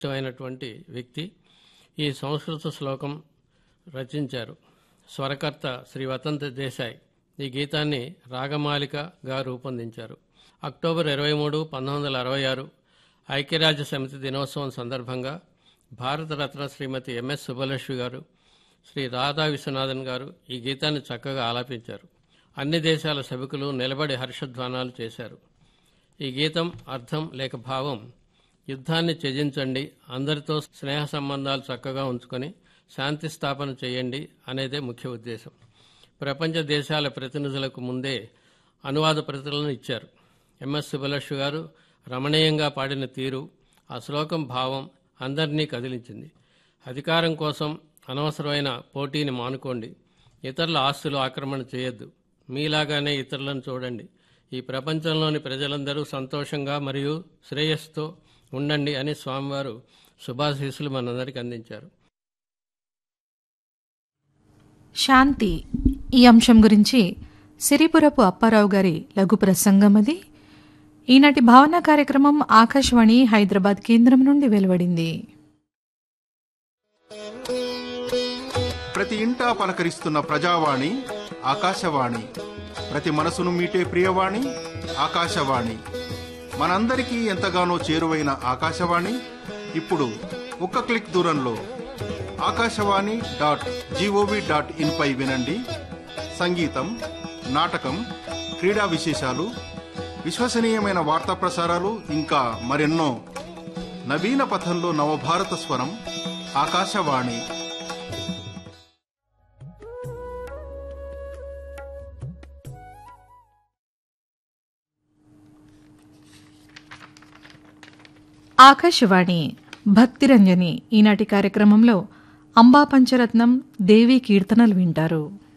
ఇష్టమైనటువంటి వ్యక్తి ఈ సంస్కృత శ్లోకం రచించారు స్వరకర్త శ్రీ వతంత దేశాయ్ ఈ గీతాన్ని రాగమాలికగా రూపొందించారు అక్టోబర్ ఇరవై మూడు పంతొమ్మిది వందల అరవై ఆరు ఐక్యరాజ్య సమితి దినోత్సవం సందర్భంగా భారతరత్న శ్రీమతి ఎంఎస్ సుబ్బలక్ష్మి గారు శ్రీ రాధా విశ్వనాథన్ గారు ఈ గీతాన్ని చక్కగా ఆలాపించారు అన్ని దేశాల సభికులు నిలబడి హర్షధ్వానాలు చేశారు ఈ గీతం అర్థం లేక భావం యుద్ధాన్ని త్యజించండి అందరితో స్నేహ సంబంధాలు చక్కగా ఉంచుకొని శాంతి స్థాపన చేయండి అనేదే ముఖ్య ఉద్దేశం ప్రపంచ దేశాల ప్రతినిధులకు ముందే అనువాద ప్రతులను ఇచ్చారు ఎంఎస్ సుబ్బలక్ష్మి గారు రమణీయంగా పాడిన తీరు ఆ శ్లోకం భావం అందరినీ కదిలించింది అధికారం కోసం అనవసరమైన పోటీని మానుకోండి ఇతరుల ఆస్తులు ఆక్రమణ చేయొద్దు మీలాగానే ఇతరులను చూడండి ఈ ప్రపంచంలోని ప్రజలందరూ సంతోషంగా మరియు శ్రేయస్సుతో ఉండండి అని స్వామివారు శుభాశీస్సులు మనందరికీ అందించారు శాంతి ఈ అంశం గురించి సిరిపురపు అప్పారావు గారి లఘు ప్రసంగం అది ఈనాటి భావన కార్యక్రమం ఆకాశవాణి హైదరాబాద్ కేంద్రం నుండి వెలువడింది ప్రతి ఇంటా పలకరిస్తున్న ప్రజావాణి ఆకాశవాణి ప్రతి మనసును మీటే ప్రియవాణి ఆకాశవాణి మనందరికీ ఎంతగానో చేరువైన ఆకాశవాణి ఇప్పుడు ఒక్క క్లిక్ దూరంలో Akashvani dot gov dot in పై వినండి సంగీతం నాటకం క్రీడా విశేషాలు విశ్వసనీయమైన వార్తా ప్రసారాలు ఇంకా మరెన్నో నవీన పథంలో నవభారత స్వరం ఆకాశవాణి ఆకాశవాణి భక్తిరంజని ఈనాటి కార్యక్రమంలో అంబా పంచరత్నం దేవి కీర్తనలు వింటారు